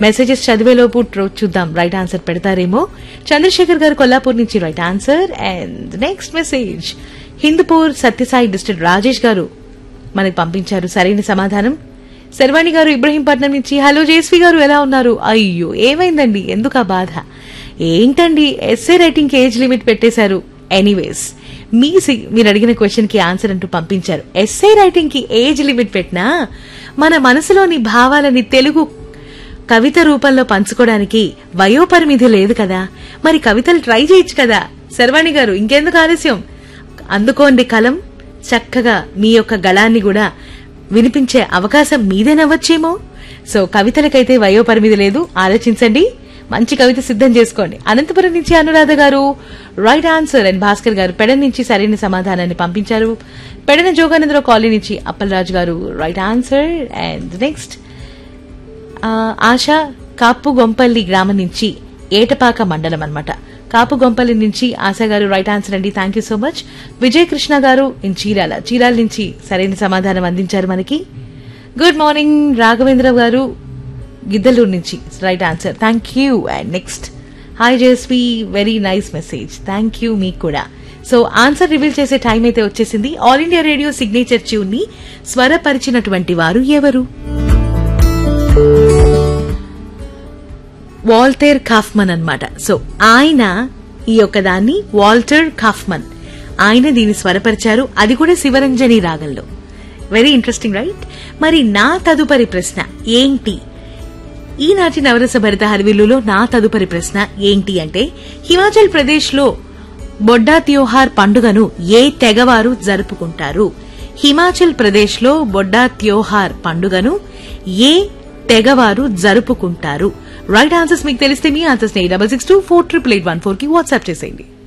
messages చదివేలోపు ట్రో- చూద్దాం right answer పెడతారేమో Chandrasekhar garu Kollapur నుంచి right answer and next message Hindupur Sathya Sai district Rajesh garu మనకి పంపించారు సరైన సమాధానం శర్వాణి గారు ఇబ్రహీంపట్నం నుంచి హలో జేస్వి గారు ఎలా ఉన్నారు అయ్యో ఏమైందండి ఎందుకు ఆ బాధ ఏంటండి ఎస్ఏ రైటింగ్ కి ఏజ్ లిమిట్ పెట్టేశారు ఎనీవేస్ మీ సి- మీరు అడిగిన క్వశ్చన్ కి ఆన్సర్ అంటూ పంపించారు ఎస్ఏ రైటింగ్ కి ఏజ్ లిమిట్ పెట్టినా మన మనసులోని భావాలని తెలుగు కవిత రూపంలో పంచుకోవడానికి వయోపరిమితి లేదు కదా మరి కవితలు ట్రై చేయొచ్చు కదా శర్వాణి గారు ఇంకెందుకు ఆలస్యం అందుకోండి కలం చక్కగా మీ యొక్క గళాన్ని కూడా వినిపించే అవకాశం మీదేనవ్వచ్చేమో సో కవితలకైతే వయోపరిమితి లేదు ఆలోచించండి మంచి కవిత సిద్ధం చేసుకోండి అనంతపురం నుంచి అనురాధ గారు రైట్ ఆన్సర్ అండ్ భాస్కర్ గారు పెడన్ నుంచి సరైన సమాధానాన్ని పంపించారు పెడన జోగానందరావు కాలనీ నుంచి అప్పలరాజు గారు రైట్ ఆన్సర్ అండ్ నెక్స్ట్ ఆ, ఆశ కాపు గొంపల్లి గ్రామం నుంచి ఏటపాక మండలం అన్నమాట కాపు గొంపల్లి నుంచి ఆశ గారు రైట్ ఆన్సర్ అండి thank you so much Vijay Krishna garu in Chirala Chirala నుంచి సరైన సమాధానం అందించారు మనకి గుడ్ మార్నింగ్ రాఘవేంద్ర గారు గిద్దలూరు నుంచి right answer thank you and next hi Jaswi very nice message thank you మీకు కూడా సో ఆన్సర్ రివీల్ చేసే టైం అయితే వచ్చేసింది all India radio signature tune ని స్వరపరిచినటువంటి వారు ఎవరు వాల్టేర్ కాఫ్మన్ అన్నమాట సో ఆయన ఈ యొక్క దాన్ని వాల్టర్ కాఫ్మన్ ఆయన దీన్ని స్వరపరిచారు అది కూడా శివరంజని రాగంలో వెరీ ఇంట్రెస్టింగ్ రైట్ మరి నా తదుపరి ప్రశ్న ఏంటి ఈనాటి నవరస భరిత హరివిల్లులో నా తదుపరి ప్రశ్న ఏంటి అంటే హిమాచల్ ప్రదేశ్ లో బొడ్డా త్యోహార్ పండుగను ఏ తెగవారు జరుపుకుంటారు హిమాచల్ ప్రదేశ్ లో బొడ్డా త్యోహార్ పండుగను ఏ తెగవారు జరుపుకుంటారు రైట్ ఆన్సర్స్ మీకు తెలిస్తే మీ ఆన్సర్స్ ని double six two four triple eight one four కి వాట్సాప్ చేసేయండి